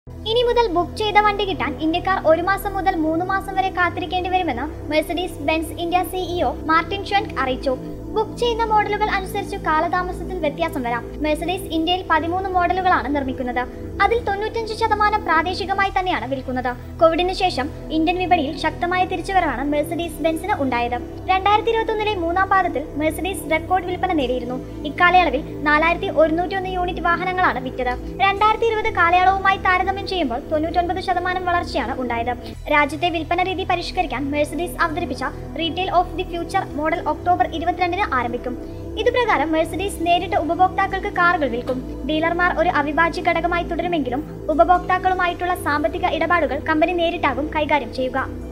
ഇനി മുതൽ ബുക്ക് ചെയ്ത വണ്ടി കിട്ടാൻ ഇന്ത്യക്കാർ ഒരു മാസം മുതൽ മൂന്ന് മാസം വരെ കാത്തിരിക്കേണ്ടി വരുമെന്ന് Mercedes Benz India CEO Martin Schwenk അറിയിച്ചു ബുക്ക് ചെയ്യുന്ന മോഡലുകൾ അനുസരിച്ച് കാലതാമസത്തിൽ വ്യത്യാസം വരാം മെഴ്സഡീസ് ഇന്ത്യയിൽ പതിമൂന്ന് മോഡലുകളാണ് നിർമ്മിക്കുന്നത് അതിൽ തൊണ്ണൂറ്റഞ്ച് ശതമാനം പ്രാദേശികമായി തന്നെയാണ് വിൽക്കുന്നത് കോവിഡിന് ശേഷം ഇന്ത്യൻ വിപണിയിൽ ശക്തമായ തിരിച്ചുവരവാണ് മെഴ്സഡീസ് ബെൻസിന് ഉണ്ടായത് രണ്ടായിരത്തി ഇരുപത്തൊന്നിലെ മൂന്നാം പാദത്തിൽ മെഴ്സഡീസ് റെക്കോർഡ് വിൽപ്പന നേടിയിരുന്നു ഇക്കാലയളവിൽ നാലായിരത്തി ഒരുന്നൂറ്റി ഒന്ന് യൂണിറ്റ് വാഹനങ്ങളാണ് വിറ്റത് രണ്ടായിരത്തി ഇരുപത് കാലയളവുമായി താരതമ്യം ചെയ്യുമ്പോൾ തൊണ്ണൂറ്റൊൻപത് ശതമാനം വളർച്ചയാണ് ഉണ്ടായത് രാജ്യത്തെ വിൽപ്പന രീതി പരിഷ്കരിക്കാൻ മെഴ്സഡീസ് അവതരിപ്പിച്ച retail of the future model October ഇരുപത്തിരണ്ടിന് ആരംഭിക്കും ഇതുപ്രകാരം മെഴ്സഡീസ് നേരിട്ട് ഉപഭോക്താക്കൾക്ക് കാറുകൾ വിൽക്കും ഡീലർമാർ ഒരു അവിഭാജ്യ ഘടകമായി തുടരുമെങ്കിലും ഉപഭോക്താക്കളുമായിട്ടുള്ള സാമ്പത്തിക ഇടപാടുകൾ കമ്പനി നേരിട്ടാകും കൈകാര്യം ചെയ്യുക